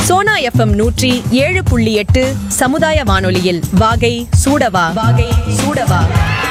Sona FM நூற்றி ஏழு புள்ளி எட்டு சமுதாய வானொலியில் வாகை சூடவா வாகை சூடவா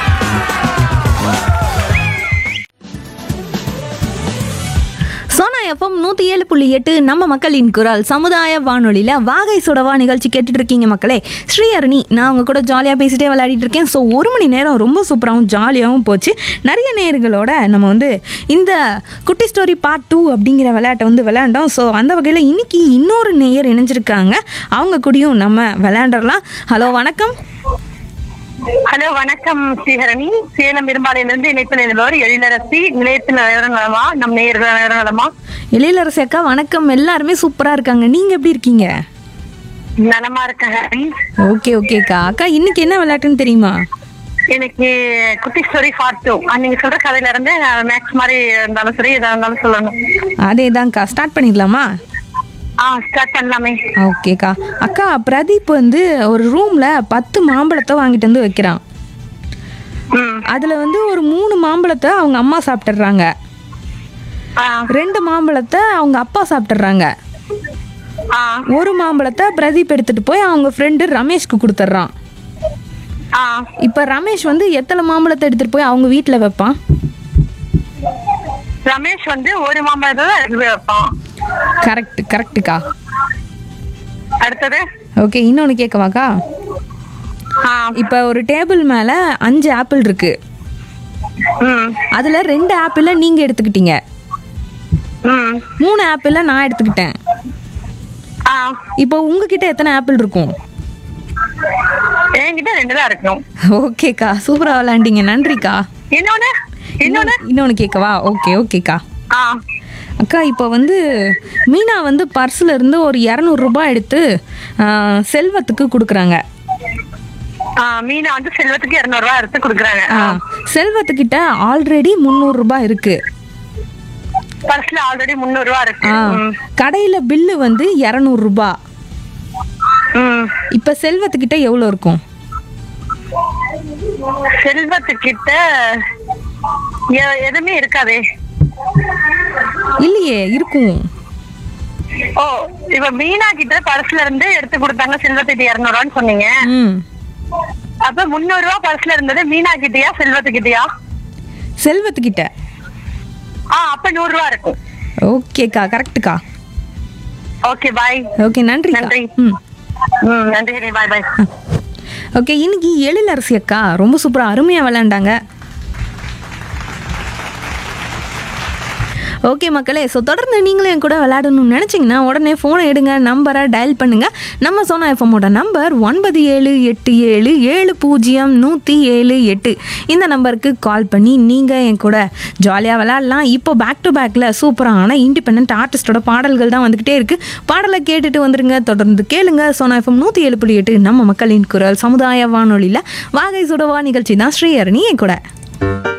சோனா எஃப்எம் நூற்றி ஏழு புள்ளி எட்டு நம்ம மக்களின் குரல் சமுதாய வானொலியில் வாகை சுடவா நிகழ்ச்சி கேட்டுட்டு இருக்கீங்க மக்களே ஸ்ரீஹரணி நான் உங்க கூட ஜாலியாக பேசிட்டே விளையாடிட்டு இருக்கேன் ஸோ ஒரு மணி நேரம் ரொம்ப சூப்பராகவும் ஜாலியாகவும் போச்சு நிறைய நேர்களோட நம்ம வந்து இந்த குட்டி ஸ்டோரி பார்ட் டூ அப்படிங்கிற விளையாட்டை வந்து விளையாண்டோம் ஸோ அந்த வகையில் இன்னைக்கு இன்னொரு நேயர் இணைஞ்சிருக்காங்க அவங்க கூடயும் நம்ம விளையாண்டரலாம் ஹலோ வணக்கம் ஹலோ வணக்கம் ஸ்ரீஹரணி சேலம் இரும்பாலையிலிருந்து இணைப்பு நிலைவர் எழிலரசி நிலையத்தில் நேரம் நலமா நம் நேயர்கள் நேரம் நலமா எழிலரசி அக்கா வணக்கம் எல்லாருமே சூப்பராக இருக்காங்க நீங்கள் எப்படி இருக்கீங்க நலமா இருக்காங்க ஓகே ஓகேக்கா அக்கா இன்னைக்கு என்ன விளையாட்டுன்னு தெரியுமா எனக்கு குட்டி ஸ்டோரி பார்ட் டூ நீங்க சொல்ற கதையில இருந்து மேக்ஸ் மாதிரி இருந்தாலும் சரி எதா இருந்தாலும் சொல்லணும் அதே தான்க்கா ஸ்டார்ட் பண்ணிடலாமா ஆ ஸ்டார்ட் பண்ணலாமே ஓகேக்கா அக்கா பிரதீப் வந்து ஒரு ரூம்ல பத்து மாம்பழத்தை வாங்கிட்டு வந்து வைக்கிறான் ம் அதுல வந்து ஒரு மூணு மாம்பழத்தை அவங்க அம்மா சாப்பிட்டுறாங்க ஆ ரெண்டு மாம்பழத்தை அவங்க அப்பா சாப்பிட்டுறாங்க ஆ ஒரு மாம்பழத்தை பிரதீப் எடுத்துட்டு போய் அவங்க ஃப்ரெண்டு ரமேஷ்க்கு கொடுத்துட்றான் ஆ இப்போ ரமேஷ் வந்து எத்தனை மாம்பழத்தை எடுத்துட்டு போய் அவங்க வீட்டில் வைப்பான் ரமேஷ் வந்து ஒரு மாம்பழத்தை தான் எடுத்து போய் வைப்பான் கரெக்ட் கரெக்டுக்கா அடுத்தது ஓகே இன்னொன்று கேட்கவாக்கா ஆ இப்போ ஒரு டேபிள் மேலே அஞ்சு ஆப்பிள் இருக்கு ம் அதில் ரெண்டு ஆப்பிளை நீங்கள் எடுத்துக்கிட்டீங்க ம் மூணு ஆப்பிளை நான் எடுத்துக்கிட்டேன் ஆ இப்போ உங்ககிட்ட எத்தனை ஆப்பிள் இருக்கும் என்கிட்ட ரெண்டு தான் இருக்கும் ஓகேக்கா சூப்பராக விளாண்டிங்க நன்றிக்கா இன்னொன்னு இன்னொன்னு இன்னொன்று கேட்கவா ஓகே ஓகேக்கா ஆ அக்கா இப்போ வந்து மீனா வந்து பர்ஸில் இருந்து ஒரு இரநூறுபா எடுத்து ஆ, செல்வத்துக்கு கொடுக்குறாங்க ஆ, மீனா வந்து செல்வத்துக்கு இருநூறு ரூபாய் எடுத்து கொடுக்குறாங்க ஆ, செல்வத்துக்கிட்ட ஆல்ரெடி முந்நூறுரூபா இருக்கு பர்ஸ்ல ஆல்ரெடி முந்நூறு ரூபாய் இருக்கு ஆ ம். கடையில் பில்லு வந்து இரநூறுபா ம். இப்போ செல்வத்துக்கிட்ட எவ்வளோ இருக்கும் செல்வத்துக்கிட்ட எ- எதுவுமே இருக்காதே இல்லையே இருக்கும் ஓ இப்ப மீனா கிட்ட பர்ஸ்ல இருந்து எடுத்து கொடுத்தாங்க செல்வத்துக்கு இருநூறு ரூபான்னு சொன்னீங்க ம் அப்ப முந்நூறு ரூபாய் பர்ஸ்ல இருந்தது மீனா கிட்டயா செல்வத்துக்கிட்டயா செல்வத்துக்கிட்ட ஆ அப்ப நூறு ரூபாய் இருக்கும் ஓகேக்கா கரெக்டுக்கா ஓகே பாய் ஓகே நன்றி நன்றி. ம் ம் நன்றி பாய் பாய் ஓகே இன்னைக்கு எழிலரசி அக்கா ரொம்ப சூப்பராக அருமையாக விளையாண்டாங்க ஓகே மக்களே ஸோ தொடர்ந்து நீங்களும் என் கூட விளையாடணும்னு நினச்சிங்கன்னா உடனே ஃபோனை எடுங்க நம்பரை டயல் பண்ணுங்கள் நம்ம சோனா எஃப்எம்மோட நம்பர் ஒன்பது ஏழு எட்டு ஏழு ஏழு பூஜ்ஜியம் நூற்றி ஏழு எட்டு இந்த நம்பருக்கு கால் பண்ணி நீங்கள் என் கூட ஜாலியாக விளையாடலாம் இப்போ பேக் டு பேக்கில் சூப்பரான இண்டிபெண்ட் ஆர்டிஸ்டோட பாடல்கள் தான் வந்துக்கிட்டே இருக்குது பாடலை கேட்டுட்டு வந்துருங்க தொடர்ந்து கேளுங்க சோனா எஃப்எம் நூற்றி ஏழு புள்ளி எட்டு நம்ம மக்களின் குரல் சமுதாய வானொலியில் வாகை சுடவா நிகழ்ச்சி தான் ஸ்ரீஹரணி என் கூட